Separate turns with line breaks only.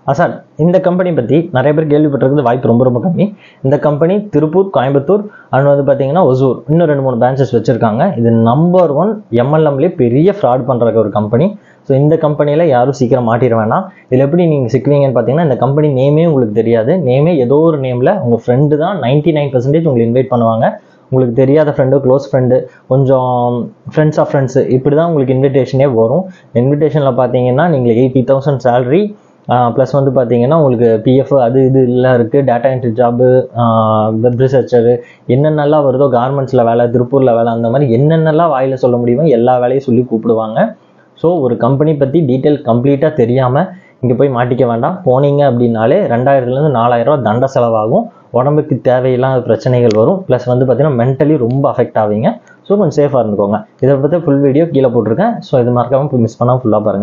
sir இந்த company பற்றி நிறைய பேர் கேள்விப்பட்டிருக்கிறது வாய்ப்பு ரொம்ப ரொம்ப கம்மி இந்த கம்பெனி திருப்பூர் கோயம்புத்தூர் அண்ட் வந்து பார்த்தீங்கன்னா ஒசூர் இன்னும் ரெண்டு மூணு பிரான்ச்சஸ் வச்சுருக்காங்க இது நம்பர் ஒன் எம்எல்எம்லேயே பெரிய ஃப்ராட் பண்ணுற ஒரு கம்பெனி ஸோ இந்த கம்பெனியில் யாரும் சீக்கிரம் மாட்டிட வேணாம் இதில் எப்படி நீங்கள் சிக்குவீங்கன்னு பார்த்தீங்கன்னா இந்த கம்பெனி நேமே உங்களுக்கு தெரியாது நேமே ஏதோ ஒரு நேமில் உங்கள் ஃப்ரெண்டு தான் நைன்ட்டி நைன் பர்சன்டேஜ் உங்களுக்கு இன்வைட் பண்ணுவாங்க உங்களுக்கு தெரியாத ஃப்ரெண்டு க்ளோஸ் ஃப்ரெண்டு கொஞ்சம் ஃப்ரெண்ட்ஸ் ஆஃப் ஃப்ரெண்ட்ஸு இப்படி தான் உங்களுக்கு இன்விடேஷனே வரும் இன்விடேஷனில் பார்த்தீங்கன்னா நீங்கள் எயிட்டி தௌசண்ட் சேலரி ப்ளஸ் வந்து பார்த்தீங்கன்னா உங்களுக்கு பிஎஃப் அது இது எல்லாம் இருக்குது data entry job web researcher என்னென்னலாம் வருதோ கார்மெண்ட்ஸில் வேலை திருப்பூரில் வேலை அந்த மாதிரி என்னென்னலாம் வாயில் சொல்ல முடியுமோ எல்லா வேலையும் சொல்லி கூப்பிடுவாங்க ஸோ ஒரு கம்பெனி பற்றி டீட்டெயில் கம்ப்ளீட்டாக தெரியாமல் இங்கே போய் மாட்டிக்க வேண்டாம் போனீங்க அப்படின்னாலே ரெண்டாயிரத்துலேருந்து நாலாயிரரூவா தண்ட செலவாகும் உடம்புக்கு தேவையில்லாத பிரச்சனைகள் வரும் ப்ளஸ் வந்து பார்த்தீங்கன்னா மென்டலி ரொம்ப அஃபெக்ட் ஆவீங்க ஸோ கொஞ்சம் சேஃபாக இருந்துக்கோங்க இதை பற்றி ஃபுல் வீடியோ கீழே போட்டிருக்கேன் ஸோ இது மறக்காமல் மிஸ் பண்ணாமல் ஃபுல்லாக பாருங்கள்